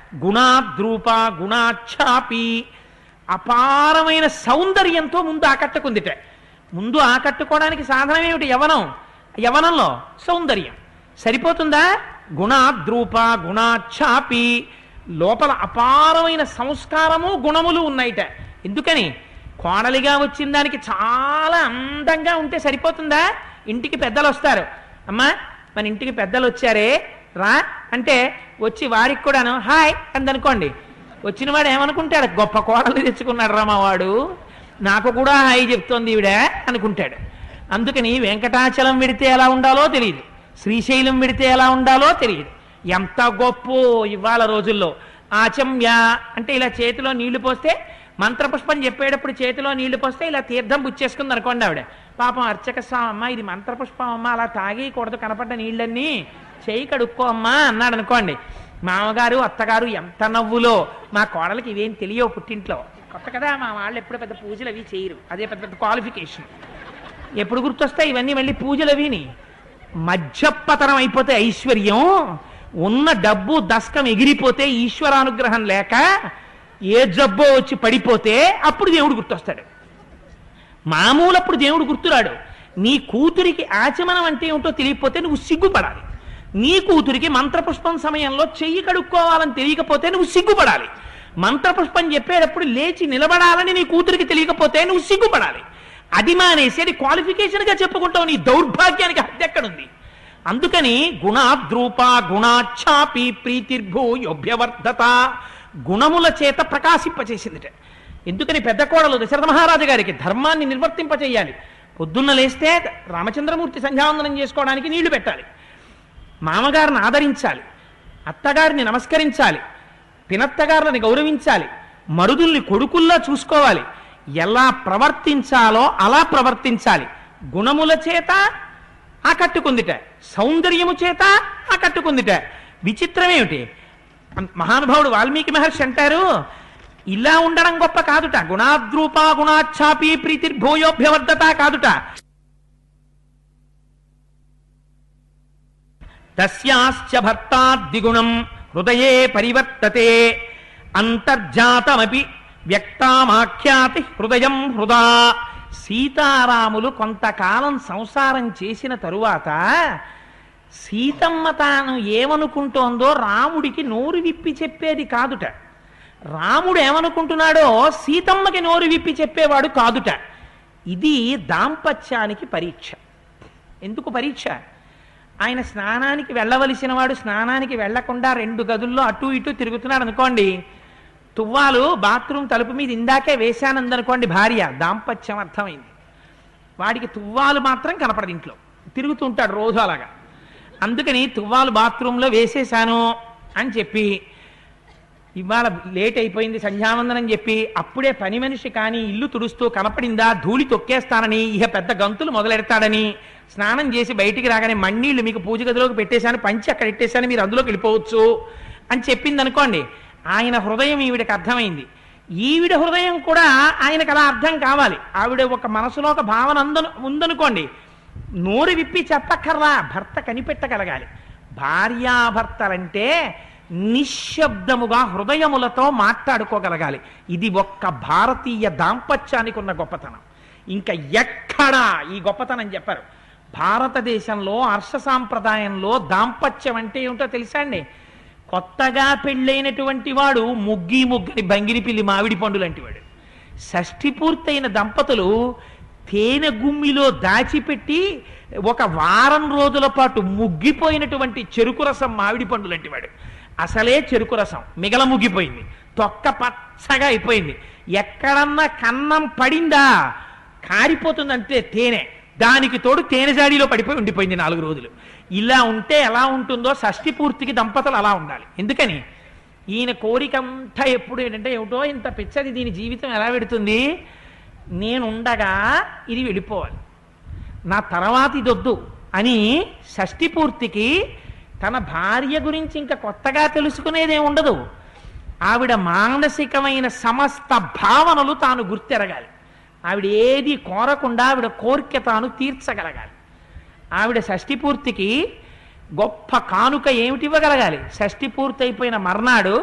గుణాద్రూప గుణాఛాపి అపారమైన సౌందర్యంతో ముందు ఆకట్టుకుందిట ముందు ఆకట్టుకోవడానికి సాధనం ఏమిటి యవనం యవనంలో సౌందర్యం సరిపోతుందా గుణాద్రూప గుణాఛాపి లోపల అపారమైన సంస్కారము గుణములు ఉన్నాయిట ఎందుకని కోడలిగా వచ్చిన దానికి చాలా అందంగా ఉంటే సరిపోతుందా ఇంటికి పెద్దలు వస్తారు అమ్మా మన ఇంటికి పెద్దలు వచ్చారే రా అంటే వచ్చి వారికి కూడాను హాయ్ అందనుకోండి వచ్చిన వాడు ఏమనుకుంటాడు గొప్ప కోడలు తెచ్చుకున్నాడు రా మా వాడు నాకు కూడా హాయ్ చెప్తోంది ఈవిడ అనుకుంటాడు అందుకని వెంకటాచలం విడితే ఎలా ఉండాలో తెలియదు శ్రీశైలం విడితే ఎలా ఉండాలో తెలియదు ఎంత గొప్ప ఇవాళ రోజుల్లో ఆచమ్య అంటే ఇలా చేతిలో నీళ్లు పోస్తే మంత్రపుష్పం చెప్పేటప్పుడు చేతిలో నీళ్లు పోస్తే ఇలా తీర్థం పుచ్చేసుకుంది అనుకోండి ఆవిడ పాపం అర్చక స్వామి అమ్మ ఇది మంత్రపుష్పం అమ్మ అలా తాగేయకూడదు కనపడ్డ నీళ్ళన్నీ చేయి కడుక్కో అమ్మా అన్నాడు అనుకోండి మామగారు అత్తగారు ఎంత నవ్వులో మా కోడలికి ఇవేం తెలియవు పుట్టింట్లో కొత్త కదా మా వాళ్ళు ఎప్పుడు పెద్ద పూజలు అవి చేయరు అదే పెద్ద పెద్ద క్వాలిఫికేషన్ ఎప్పుడు గుర్తొస్తాయి ఇవన్నీ మళ్ళీ పూజలు అవిని మధ్యపతనం అయిపోతే ఐశ్వర్యం ఉన్న డబ్బు దస్కం ఎగిరిపోతే ఈశ్వరానుగ్రహం లేక ఏ జబ్బో వచ్చి పడిపోతే అప్పుడు దేవుడు గుర్తొస్తాడు మామూలప్పుడు దేవుడు గుర్తురాడు నీ కూతురికి ఆచమనం అంటే ఏమిటో తెలియకపోతే నువ్వు సిగ్గుపడాలి నీ కూతురికి మంత్రపుష్పం సమయంలో చెయ్యి కడుక్కోవాలని తెలియకపోతే నువ్వు సిగ్గుపడాలి మంత్రపుష్పం చెప్పేటప్పుడు లేచి నిలబడాలని నీ కూతురికి తెలియకపోతే నువ్వు సిగ్గుపడాలి అది మానేసి అది క్వాలిఫికేషన్గా చెప్పుకుంటావు నీ దౌర్భాగ్యానికి హద్దు ఎక్కడుంది అందుకని గుణాద్రూప గుణాఛాపి ప్రీతిర్భూయోభ్యవర్ధత గుణముల చేత ప్రకాశింపచేసిందిట ఎందుకని పెద్ద కోడలు దశరథ మహారాజు గారికి ధర్మాన్ని నిర్వర్తింపచేయాలి పొద్దున్న లేస్తే రామచంద్రమూర్తి సంధ్యావందనం చేసుకోవడానికి నీళ్లు పెట్టాలి మామగారిని ఆదరించాలి అత్తగారిని నమస్కరించాలి పినత్తగారులని గౌరవించాలి మరుదుల్ని కొడుకుల్లా చూసుకోవాలి ఎలా ప్రవర్తించాలో అలా ప్రవర్తించాలి గుణముల చేత ఆకట్టుకుందిట సౌందర్యము చేత ఆకట్టుకుందిట విచిత్రమేమిటి మహానుభావుడు వాల్మీకి మహర్షి అంటారు ఇలా ఉండడం గొప్ప కాదుట గుణాద్రూప గుణాఛాపి ప్రీతిర్భూయోభ్యవర్ధత కాదుట తస్యాశ్చ భర్తాద్విగుణం హృదయే పరివర్తతే అంతర్జాతమపి వ్యక్తామాఖ్యాతి హృదయం హృదా సీతారాములు కొంతకాలం సంసారం చేసిన తరువాత సీతమ్మ తాను ఏమనుకుంటోందో రాముడికి నోరు విప్పి చెప్పేది కాదుట రాముడు ఏమనుకుంటున్నాడో సీతమ్మకి నోరు విప్పి చెప్పేవాడు కాదుట ఇది దాంపత్యానికి పరీక్ష ఎందుకు పరీక్ష ఆయన స్నానానికి వెళ్ళవలసిన వాడు స్నానానికి వెళ్లకుండా రెండు గదుల్లో అటు ఇటు తిరుగుతున్నాడు అనుకోండి తువ్వాలు బాత్రూమ్ తలుపు మీద ఇందాకే వేశానందనుకోండి భార్య దాంపత్యం అర్థమైంది వాడికి తువ్వాలు మాత్రం కనపడదు ఇంట్లో తిరుగుతుంటాడు రోజు అలాగా అందుకని తువ్వాలు బాత్రూంలో వేసేశాను అని చెప్పి ఇవాళ లేట్ అయిపోయింది సంధ్యావందనం చెప్పి అప్పుడే పని మనిషి కానీ ఇల్లు తుడుస్తూ కనపడిందా ధూళి తొక్కేస్తానని ఇహ పెద్ద గంతులు మొదలెడతాడని స్నానం చేసి బయటికి రాగానే మಣ್ಣీళ్ళు మీకు పూజ గదిలోకి పెట్టేశాను పంచి అక్కడ పెట్టేశాను మీరు అందులోకి వెళ్ళిపోవచ్చు అని చెప్పింది అనుకోండి ఆయన హృదయం ఈవిడకి అర్థమైంది ఈవిడ హృదయం కూడా ఆయనకు అలా అర్థం కావాలి ఆవిడ ఒక మనసులో ఒక భావన అందను ఉందనుకోండి నోరు విప్పి చెప్పక్కర్లా భర్త కనిపెట్టగలగాలి భార్యాభర్తలంటే నిశ్శబ్దముగా హృదయములతో మాట్లాడుకోగలగాలి ఇది ఒక్క భారతీయ దాంపత్యానికి ఉన్న గొప్పతనం ఇంకా ఎక్కడా ఈ గొప్పతనం చెప్పారు భారతదేశంలో హర్ష సాంప్రదాయంలో దాంపత్యం అంటే ఏమిటో తెలుసా అండి కొత్తగా పెళ్ళైనటువంటి వాడు ముగ్గి ముగ్గని బంగిని పిల్లి మామిడి పండు లాంటి వాడు షష్ఠి పూర్తయిన దంపతులు తేనె గుమ్మిలో దాచిపెట్టి ఒక వారం రోజుల పాటు ముగ్గిపోయినటువంటి చెరుకు రసం మామిడి పండు లాంటి వాడు అసలే చెరుకు రసం మిగల ముగ్గిపోయింది తొక్క పచ్చగా అయిపోయింది ఎక్కడన్నా కన్నం పడిందా కారిపోతుంది అంతే తేనె దానికి తోడు తేనె జాడీలో పడిపోయి ఉండిపోయింది నాలుగు రోజులు ఇలా ఉంటే ఎలా ఉంటుందో షష్ఠి పూర్తికి దంపతులు అలా ఉండాలి ఎందుకని ఈయన కోరికంతా ఎప్పుడు ఏంటంటే ఏమిటో ఇంత పిచ్చది దీని జీవితం ఎలా పెడుతుంది నేను ఉండగా ఇది వెళ్ళిపోవాలి నా తర్వాత ఇదొద్దు అని షష్ఠి పూర్తికి తన భార్య గురించి ఇంకా కొత్తగా తెలుసుకునేదే ఉండదు ఆవిడ మానసికమైన సమస్త భావనలు తాను గుర్తెరగాలి ఆవిడ ఏది కోరకుండా ఆవిడ కోరిక తాను తీర్చగలగాలి ఆవిడ షష్ఠి పూర్తికి గొప్ప కానుక ఏమిటి ఇవ్వగలగాలి షష్ఠి పూర్తి అయిపోయిన మర్నాడు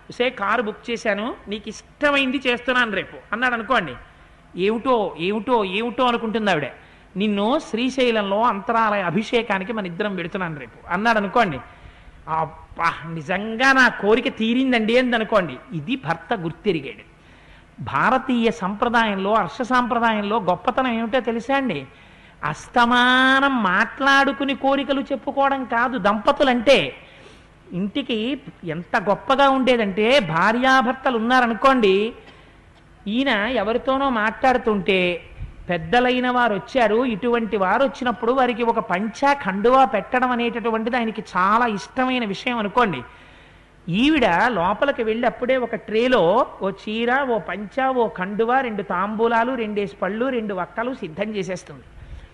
సే కారు బుక్ చేశాను నీకు ఇష్టమైంది చేస్తున్నాను రేపు అన్నాడు అనుకోండి ఏమిటో ఏమిటో ఏమిటో అనుకుంటుంది ఆవిడ నిన్ను శ్రీశైలంలో అంతరాలయ అభిషేకానికి మన ఇద్దరం పెడుతున్నాను రేపు అన్నాడు అనుకోండి అబ్బా నిజంగా నా కోరిక తీరిందండి అని అనుకోండి ఇది భర్త గుర్తిరిగాడు భారతీయ సంప్రదాయంలో హర్ష సాంప్రదాయంలో గొప్పతనం ఏమిటో తెలుసా అండి అస్తమానం మాట్లాడుకుని కోరికలు చెప్పుకోవడం కాదు దంపతులంటే ఇంటికి ఎంత గొప్పగా ఉండేదంటే భార్యాభర్తలు ఉన్నారనుకోండి ఈయన ఎవరితోనో మాట్లాడుతుంటే పెద్దలైన వారు వచ్చారు ఇటువంటి వారు వచ్చినప్పుడు వారికి ఒక పంచా ఖండువా పెట్టడం అనేటటువంటిది ఆయనకి చాలా ఇష్టమైన విషయం అనుకోండి ఈవిడ లోపలికి వెళ్ళి అప్పుడే ఒక ట్రేలో ఓ చీర ఓ పంచ ఓ కండువా రెండు తాంబూలాలు రెండేసి పళ్ళు రెండు వక్కలు సిద్ధం చేసేస్తుంది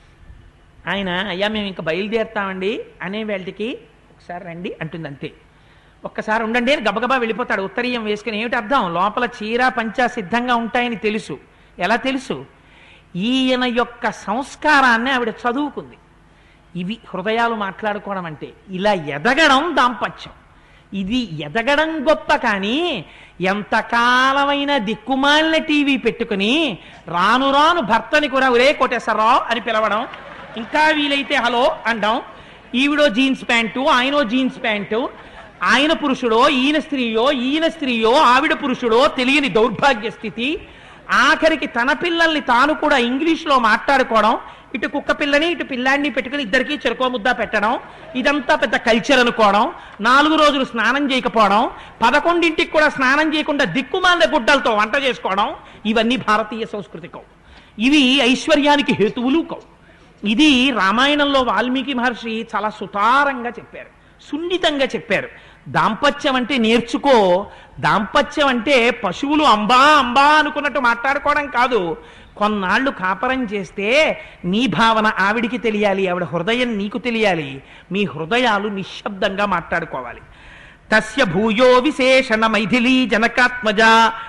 ఆయన అయ్యా మేము ఇంకా బయలుదేరుతామండి అనే వేళకి ఒకసారి రండి అంటుంది అంతే ఒక్కసారి ఉండండి అని గబగబా వెళ్ళిపోతాడు ఉత్తరీయం వేసుకుని ఏమిటి అర్థం లోపల చీర పంచ సిద్ధంగా ఉంటాయని తెలుసు ఎలా తెలుసు ఈయన యొక్క సంస్కారాన్ని ఆవిడ చదువుకుంది ఇవి హృదయాలు మాట్లాడుకోవడం అంటే ఇలా ఎదగడం దాంపత్యం ఇది ఎదగడం గొప్ప కానీ ఎంతకాలమైన దిక్కుమాలిన టీవీ పెట్టుకుని రాను రాను భర్తని కూడా ఒరే కోటేశ్వరరావు అని పిలవడం ఇంకా వీలైతే హలో అండం ఈవిడో జీన్స్ ప్యాంటు ఆయనో జీన్స్ ప్యాంటు ఆయన పురుషుడో ఈయన స్త్రీయో ఈయన స్త్రీయో ఆవిడ పురుషుడో తెలియని దౌర్భాగ్య స్థితి ఆఖరికి తన పిల్లల్ని తాను కూడా ఇంగ్లీష్లో మాట్లాడుకోవడం ఇటు కుక్క పిల్లని ఇటు పిల్లాడిని పెట్టుకుని ఇద్దరికి చెరుకో ముద్ద పెట్టడం ఇదంతా పెద్ద కల్చర్ అనుకోవడం నాలుగు రోజులు స్నానం చేయకపోవడం పదకొండింటికి కూడా స్నానం చేయకుండా దిక్కుమాల గుడ్డలతో వంట చేసుకోవడం ఇవన్నీ భారతీయ సంస్కృతి కవు ఇవి ఐశ్వర్యానికి హేతువులు కవు ఇది రామాయణంలో వాల్మీకి మహర్షి చాలా సుతారంగా చెప్పారు సున్నితంగా చెప్పారు దాంపత్యం అంటే నేర్చుకో దాంపత్యం అంటే పశువులు అంబా అంబా అనుకున్నట్టు మాట్లాడుకోవడం కాదు కొన్నాళ్ళు కాపరం చేస్తే నీ భావన ఆవిడికి తెలియాలి ఆవిడ హృదయం నీకు తెలియాలి మీ హృదయాలు నిశ్శబ్దంగా మాట్లాడుకోవాలి తస్య భూయో విశేషణ మైథిలీ జనకాత్మజ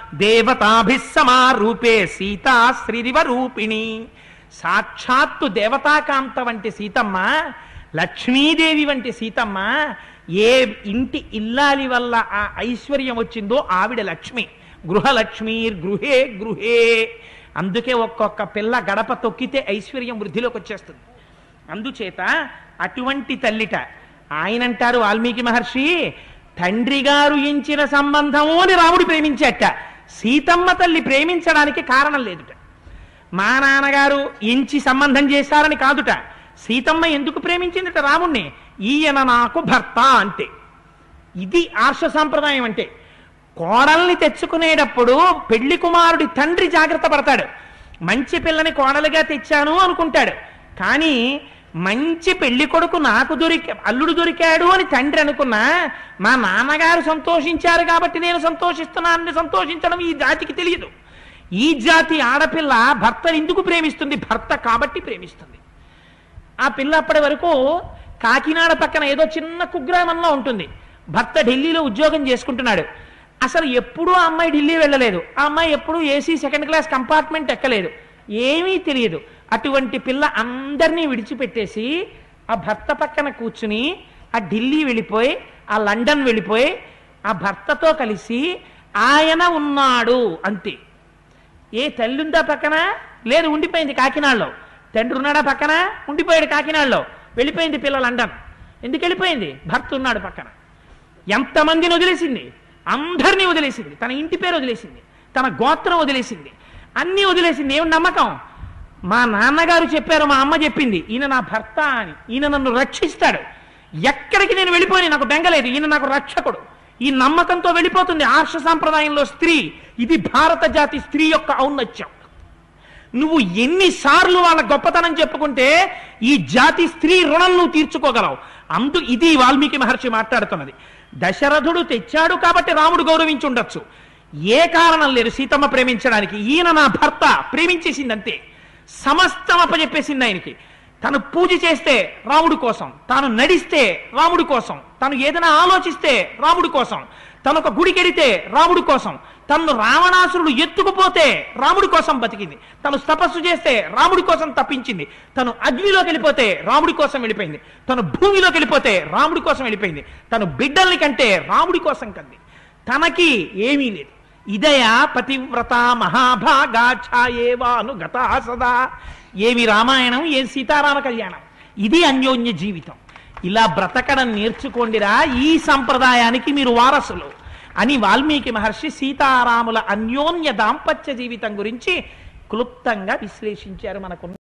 దేవతాభిः సమారూపే సీతా శ్రీరివ రూపిణి సాక్షాత్తు దేవతాకాంత వంటి సీతమ్మ లక్ష్మీదేవి వంటి సీతమ్మ ఏ ఇంటి ఇల్లాలి వల్ల ఆ ఐశ్వర్యం వచ్చిందో ఆవిడ లక్ష్మి గృహలక్ష్మి గృహే గృహే అందుకే ఒక్కొక్క పిల్ల గడప తొక్కితే ఐశ్వర్యం వృద్ధిలోకి వచ్చేస్తుంది అందుచేత అటువంటి తల్లిట ఆయన అంటారు వాల్మీకి మహర్షి తండ్రి గారు ఎంచిన సంబంధము అని రాముడు ప్రేమించాట సీతమ్మ తల్లి ప్రేమించడానికి కారణం లేదుట మా నాన్నగారు ఎంచి సంబంధం చేశారని కాదుట సీతమ్మ ఎందుకు ప్రేమించిందిట రాముణ్ణి ఈయన నాకు భర్త అంతే ఇది ఆర్ష సాంప్రదాయం అంటే కోడల్ని తెచ్చుకునేటప్పుడు పెళ్లి కుమారుడి తండ్రి జాగ్రత్త పడతాడు మంచి పిల్లని కోడలుగా తెచ్చాను అనుకుంటాడు కానీ మంచి పెళ్లి కొడుకు నాకు దొరిక అల్లుడు దొరికాడు అని తండ్రి అనుకున్నా మా నాన్నగారు సంతోషించారు కాబట్టి నేను సంతోషిస్తున్నానని సంతోషించడం ఈ జాతికి తెలియదు ఈ జాతి ఆడపిల్ల భర్తను ఎందుకు ప్రేమిస్తుంది భర్త కాబట్టి ప్రేమిస్తుంది ఆ పిల్ల అప్పటి వరకు కాకినాడ పక్కన ఏదో చిన్న కుగ్రామంలో ఉంటుంది భర్త ఢిల్లీలో ఉద్యోగం చేసుకుంటున్నాడు అసలు ఎప్పుడూ ఆ అమ్మాయి ఢిల్లీ వెళ్ళలేదు ఆ అమ్మాయి ఎప్పుడూ ఏసీ సెకండ్ క్లాస్ కంపార్ట్మెంట్ ఎక్కలేదు ఏమీ తెలియదు అటువంటి పిల్ల అందరినీ విడిచిపెట్టేసి ఆ భర్త పక్కన కూర్చుని ఆ ఢిల్లీ వెళ్ళిపోయి ఆ లండన్ వెళ్ళిపోయి ఆ భర్తతో కలిసి ఆయన ఉన్నాడు అంతే ఏ తల్లి ఉందా పక్కన లేదు ఉండిపోయింది కాకినాడలో తండ్రి ఉన్నాడా పక్కన ఉండిపోయాడు కాకినాడలో వెళ్ళిపోయింది పిల్ల లండన్ ఎందుకు వెళ్ళిపోయింది భర్త ఉన్నాడు పక్కన ఎంతమందిని వదిలేసింది అందరినీ వదిలేసింది తన ఇంటి పేరు వదిలేసింది తన గోత్రం వదిలేసింది అన్నీ వదిలేసింది ఏమి నమ్మకం మా నాన్నగారు చెప్పారు మా అమ్మ చెప్పింది ఈయన నా భర్త అని ఈయన నన్ను రక్షిస్తాడు ఎక్కడికి నేను వెళ్ళిపోయి నాకు బెంగలేదు ఈయన నాకు రక్షకుడు ఈ నమ్మకంతో వెళ్ళిపోతుంది ఆర్ష సాంప్రదాయంలో స్త్రీ ఇది భారత జాతి స్త్రీ యొక్క ఔన్నత్యం నువ్వు ఎన్నిసార్లు వాళ్ళ గొప్పతనం చెప్పుకుంటే ఈ జాతి స్త్రీ రుణం నువ్వు తీర్చుకోగలవు అందు ఇది వాల్మీకి మహర్షి మాట్లాడుతున్నది దశరథుడు తెచ్చాడు కాబట్టి రాముడు గౌరవించి ఉండొచ్చు ఏ కారణం లేదు సీతమ్మ ప్రేమించడానికి ఈయన నా భర్త ప్రేమించేసింది అంతే సమస్తం అప్పచెప్పేసింది ఆయనకి తను పూజ చేస్తే రాముడి కోసం తాను నడిస్తే రాముడి కోసం తను ఏదైనా ఆలోచిస్తే రాముడి కోసం తను ఒక గుడికెడితే రాముడి కోసం తను రావణాసురుడు ఎత్తుకుపోతే రాముడి కోసం బతికింది తను తపస్సు చేస్తే రాముడి కోసం తప్పించింది తను అగ్నిలోకి వెళ్ళిపోతే రాముడి కోసం వెళ్ళిపోయింది తను భూమిలోకి వెళ్ళిపోతే రాముడి కోసం వెళ్ళిపోయింది తను బిడ్డల్ని కంటే రాముడి కోసం కంది తనకి ఏమీ లేదు ఇదయా పతివ్రత మహాభాగా ఛాయేవాను గతా సదా ఏమి రామాయణం ఏం సీతారామ కళ్యాణం ఇది అన్యోన్య జీవితం ఇలా బ్రతకడం నేర్చుకోండిరా ఈ సంప్రదాయానికి మీరు వారసులు అని వాల్మీకి మహర్షి సీతారాముల అన్యోన్య దాంపత్య జీవితం గురించి క్లుప్తంగా విశ్లేషించారు మనకు